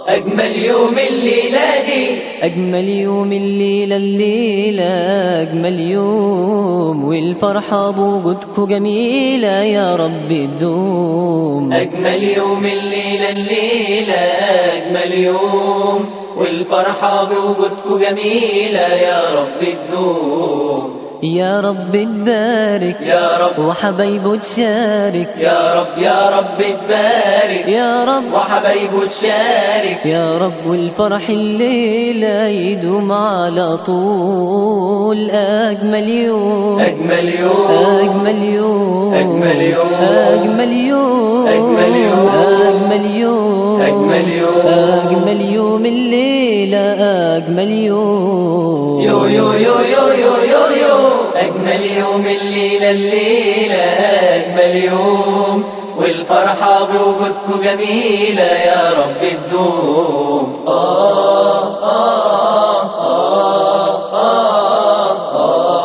أجمل يوم الليلة دي أجمل يوم الليلة الليلة أجمل يوم والفرحة بوجودكوا جميلة يا رب تدوم أجمل يوم الليلة الليلة أجمل يوم والفرحة بوجودكوا جميلة يا رب تدوم يا رب تبارك يا رب وحبايبه تشارك يا رب يا رب تبارك يا رب وحبايبه تشارك يا رب والفرح الليلة يدوم على طول أجمل يوم أجمل يوم أجمل يوم أجمل يوم. أجمل يوم أجمل يوم. أجمل يوم أجمل يوم. أجمل يوم الليلة أجمل يوم يو يو يو يو يو يو يو أجمل يوم الليلة الليلة أجمل يوم والفرحة بوجودكوا جميلة يا رب تدوم آه آه آه آه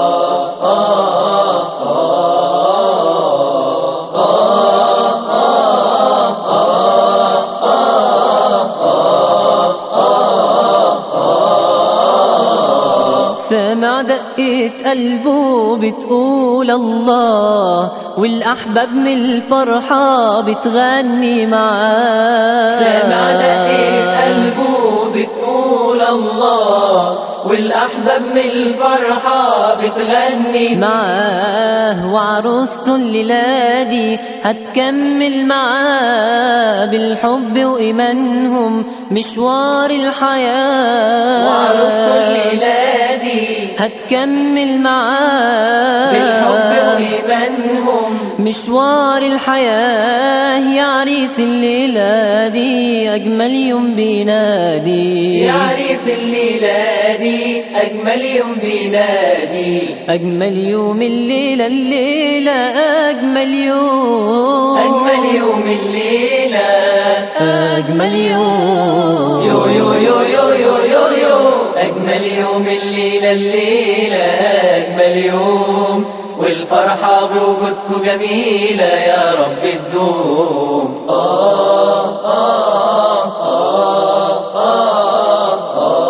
آه سامع دقة قلبه بتقول الله والأحباب من الفرحة بتغني معاه سامع دقيق قلبه بتقول الله والأحباب من الفرحة بتغني معاه وعروسته الليلة دي هتكمل معاه بالحب وإيمانهم مشوار الحياة وعروسته الليلة دي هتكمل معاه بالحب وإيمانهم مشوار الحياة يا عريس الليلة دي أجمل يوم بينادي يا عريس الليلة دي أجمل يوم بينادي أجمل يوم الليلة الليلة أجمل يوم أجمل يوم الليلة أجمل يوم يو يو يو يو يو يو يو أجمل يوم الليلة الليلة أجمل يوم والفرحة بوجودكوا جميلة يا رب تدوم آه آه آه آه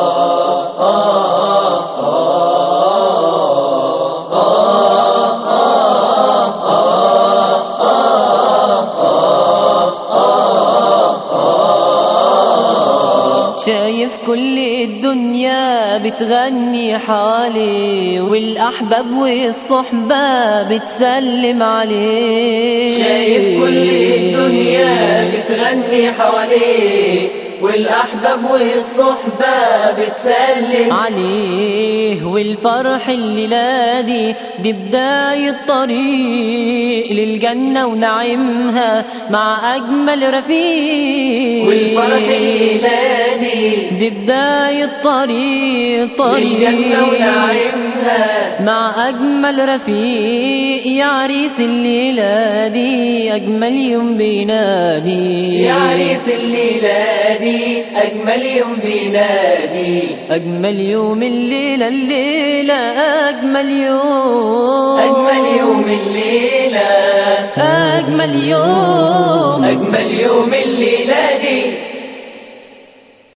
شايف كل الدنيا بتغني حالي والأحباب والصحبة بتسلم عليه شايف كل الدنيا بتغني حواليه والأحباب والصحبة بتسلم عليه والفرح الليلة دي دي بداية طريق للجنة ونعيمها مع أجمل رفيق والفرح الليلة دي دي بداية طريق طريق للجنة ونعيمها مع أجمل رفيق يا عريس الليلة دي أجمل يوم بينادي يا عريس الليلة دي أجمل يوم بينادي أجمل يوم الليلة الليلة أجمل يوم أجمل يوم الليلة أجمل يوم أجمل يوم الليلة دي